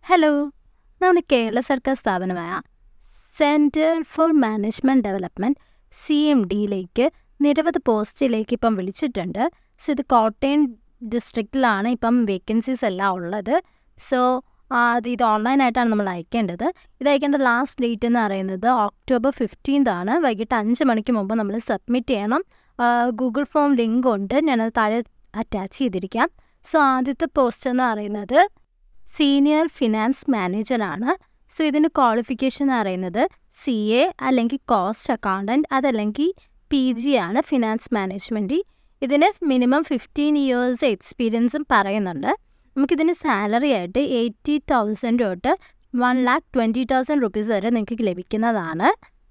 hello നമ്മുടെ കേരള സർക്കാർ സ്ഥാപനമായ centre for management development C M ഡിയിലേക്ക് നിരവധി പോസ്റ്റിലേക്ക് ഇപ്പം വിളിച്ചിട്ടുണ്ട് സോ ഇത് കോട്ടയം ഡിസ്ട്രിക്റ്റിലാണ് ഇപ്പം വേക്കൻസീസ് എല്ലാം ഉള്ളത് സോ അത് ഇത് ഓൺലൈനായിട്ടാണ് നമ്മൾ അയക്കേണ്ടത് ഇത് അയക്കേണ്ട ലാസ്റ്റ് ഡേറ്റ് എന്ന് പറയുന്നത് ഒക്ടോബർ ഫിഫ്റ്റീൻത് ആണ് വൈകിട്ട് അഞ്ച് മണിക്ക് മുമ്പ് നമ്മൾ സബ്മിറ്റ് ചെയ്യണം ഗൂഗിൾ ഫോം ലിങ്ക് ഉണ്ട് ഞാനത് താഴെ അറ്റാച്ച് ചെയ്തിരിക്കാം സോ ആദ്യത്തെ പോസ്റ്റ് എന്ന് പറയുന്നത് സീനിയർ ഫിനാൻസ് മാനേജറാണ് സോ ഇതിന് ക്വാളിഫിക്കേഷൻ എന്ന് പറയുന്നത് സി എ അല്ലെങ്കിൽ കോസ്റ്റ് അക്കൗണ്ടൻറ്റ് അതല്ലെങ്കിൽ പി ജി ആണ് ഫിനാൻസ് മാനേജ്മെൻറ്റ് ഇതിന് മിനിമം ഫിഫ്റ്റീൻ ഇയേഴ്സ് എക്സ്പീരിയൻസും പറയുന്നുണ്ട് നമുക്കിതിന് സാലറി ആയിട്ട് എയ്റ്റി തൗസൻഡ് തൊട്ട് one lakh twenty thousand rupees വരെ നിങ്ങൾക്ക് ലഭിക്കുന്നതാണ്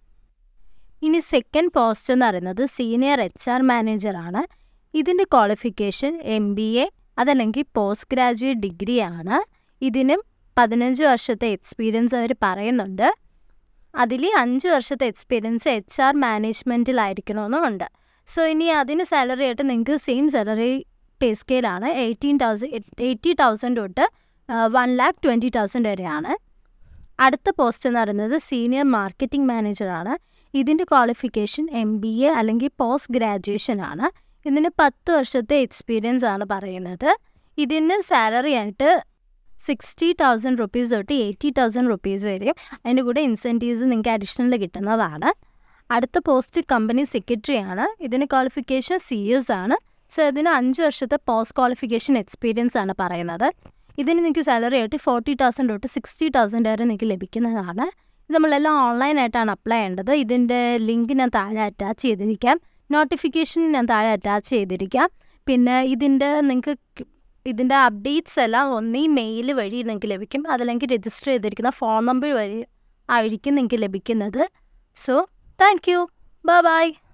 ഇനി സെക്കൻഡ് പോസ്റ്റ് എന്ന് പറയുന്നത് സീനിയർ എച്ച് ആർ മാനേജറാണ് ഇതിൻ്റെ ക്വാളിഫിക്കേഷൻ എം ബി എ അതല്ലെങ്കിൽ പോസ്റ്റ് ഗ്രാജുവേറ്റ് ഡിഗ്രി ആണ് ഇതിനും പതിനഞ്ച് വർഷത്തെ എക്സ്പീരിയൻസ് അവർ പറയുന്നുണ്ട് അതിൽ അഞ്ച് വർഷത്തെ എക്സ്പീരിയൻസ് എച്ച് ആർ മാനേജ്മെൻറ്റിലായിരിക്കണമെന്നുമുണ്ട് സോ ഇനി അതിന് സാലറി ആയിട്ട് നിങ്ങൾക്ക് സെയിം സാലറി പേ സ്കെയിലാണ് എയ്റ്റീൻ തൗസൻഡ് എയ്റ്റി തൗസൻഡ് തൊട്ട് വൺ ലാക്ക് ട്വൻറ്റി തൗസൻഡ് വരെയാണ് അടുത്ത പോസ്റ്റ് എന്ന് പറയുന്നത് സീനിയർ മാർക്കറ്റിംഗ് മാനേജറാണ് ഇതിൻ്റെ ക്വാളിഫിക്കേഷൻ എം ബി എ അല്ലെങ്കിൽ പോസ്റ്റ് ഗ്രാജുവേഷൻ ആണ് ഇതിന് പത്ത് വർഷത്തെ എക്സ്പീരിയൻസ് ആണ് പറയുന്നത് ഇതിന് സാലറി ആയിട്ട് സിക്സ്റ്റി തൗസൻഡ് റുപ്പീസ് തൊട്ട് എയ്റ്റി തൗസൻഡ് റുപ്പീസ് വരെയും അതിൻ്റെ കൂടെ ഇൻസെൻറ്റീവ്സ് നിങ്ങൾക്ക് അഡീഷണൽ കിട്ടുന്നതാണ് അടുത്ത പോസ്റ്റ് കമ്പനി സെക്രട്ടറി ആണ് ഇതിന് ക്വാളിഫിക്കേഷൻ സി എസ് ആണ് സോ ഇതിന് അഞ്ച് വർഷത്തെ പോസ്റ്റ് ക്വാളിഫിക്കേഷൻ എക്സ്പീരിയൻസ് ആണ് പറയുന്നത് ഇതിന് നിങ്ങൾക്ക് സാലറി ആയിട്ട് ഫോർട്ടി തൗസൻഡ് തൊട്ട് സിക്സ്റ്റി തൗസൻഡ് വരെ നിങ്ങൾക്ക് ലഭിക്കുന്നതാണ് ഇത് നമ്മളെല്ലാം ഓൺലൈനായിട്ടാണ് അപ്ലൈ ചെയ്യേണ്ടത് ഇതിൻ്റെ ലിങ്ക് ഞാൻ താഴെ അറ്റാച്ച് ചെയ്തിരിക്കാം നോട്ടിഫിക്കേഷൻ ഞാൻ താഴെ അറ്റാച്ച് ചെയ്തിരിക്കാം പിന്നെ ഇതിൻ്റെ നിങ്ങൾക്ക് ഇതിൻ്റെ അപ്ഡേറ്റ്സ് എല്ലാം ഒന്നീ മെയിൽ വഴി നിങ്ങൾക്ക് ലഭിക്കും അതല്ലെങ്കിൽ രജിസ്റ്റർ ചെയ്തിരിക്കുന്ന ഫോൺ നമ്പർ വഴി ആയിരിക്കും നിങ്ങൾക്ക് ലഭിക്കുന്നത് so thank you bye by